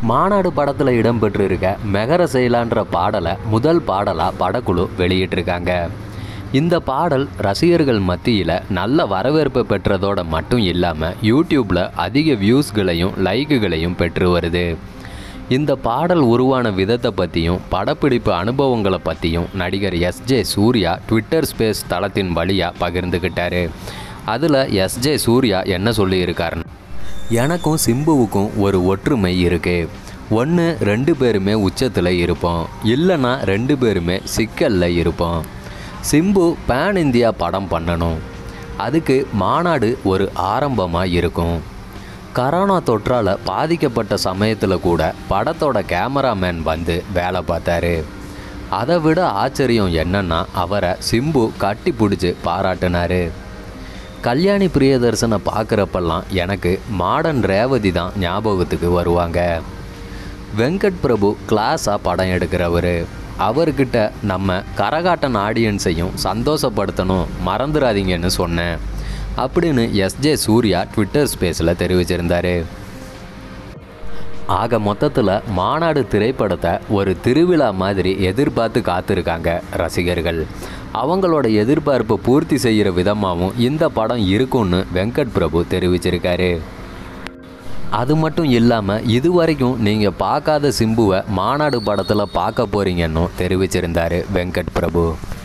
மாநாடு படத்தில் இடம்பெற்றிருக்க மெகர செயலான்ற பாடலை முதல் பாடலாக படக்குழு வெளியிட்டிருக்காங்க இந்த பாடல் ரசிகர்கள் மத்தியில் நல்ல வரவேற்பு பெற்றதோட மட்டும் இல்லாமல் யூடியூப்பில் அதிக வியூஸ்களையும் லைக்குகளையும் பெற்று வருது இந்த பாடல் உருவான விதத்தை பற்றியும் படப்பிடிப்பு அனுபவங்களை பற்றியும் நடிகர் எஸ்ஜே சூர்யா ட்விட்டர் ஸ்பேஸ் தளத்தின் வழியாக பகிர்ந்துக்கிட்டாரு அதில் எஸ்ஜே சூர்யா என்ன சொல்லியிருக்காருன்னு எனக்கும் சிம்புவுக்கும் ஒரு ஒற்றுமை இருக்குது ஒன்று ரெண்டு பேருமே உச்சத்தில் இருப்போம் இல்லைன்னா ரெண்டு பேருமே சிக்கலில் இருப்போம் சிம்பு பேன் இந்தியா படம் பண்ணணும் அதுக்கு மாநாடு ஒரு ஆரம்பமாக இருக்கும் கரோனா தொற்றால் பாதிக்கப்பட்ட சமயத்தில் கூட படத்தோட கேமராமேன் வந்து வேலை பார்த்தாரு அதை விட ஆச்சரியம் என்னன்னா அவரை சிம்பு கட்டி பிடிச்சி பாராட்டினாரு கல்யாணி பிரியதர்சனை பார்க்குறப்பெல்லாம் எனக்கு மாடர்ன் ரேவதி தான் ஞாபகத்துக்கு வருவாங்க வெங்கட் பிரபு கிளாஸாக படம் எடுக்கிறவர் அவர்கிட்ட நம்ம கரகாட்டன் ஆடியன்ஸையும் சந்தோஷப்படுத்தணும் மறந்துடாதீங்கன்னு சொன்னேன் அப்படின்னு எஸ்ஜே சூர்யா ட்விட்டர் ஸ்பேஸில் தெரிவிச்சிருந்தாரு ஆக மொத்தத்தில் மாநாடு திரைப்படத்தை ஒரு திருவிழா மாதிரி எதிர்பார்த்து காத்திருக்காங்க ரசிகர்கள் அவங்களோட எதிர்பார்ப்பை பூர்த்தி செய்கிற விதமாகவும் இந்த படம் இருக்கும்னு வெங்கட் பிரபு தெரிவிச்சிருக்காரு அது மட்டும் இல்லாமல் இதுவரைக்கும் நீங்கள் பார்க்காத சிம்புவை மாநாடு படத்தில் பார்க்க போகிறீங்கன்னு தெரிவிச்சிருந்தாரு வெங்கட் பிரபு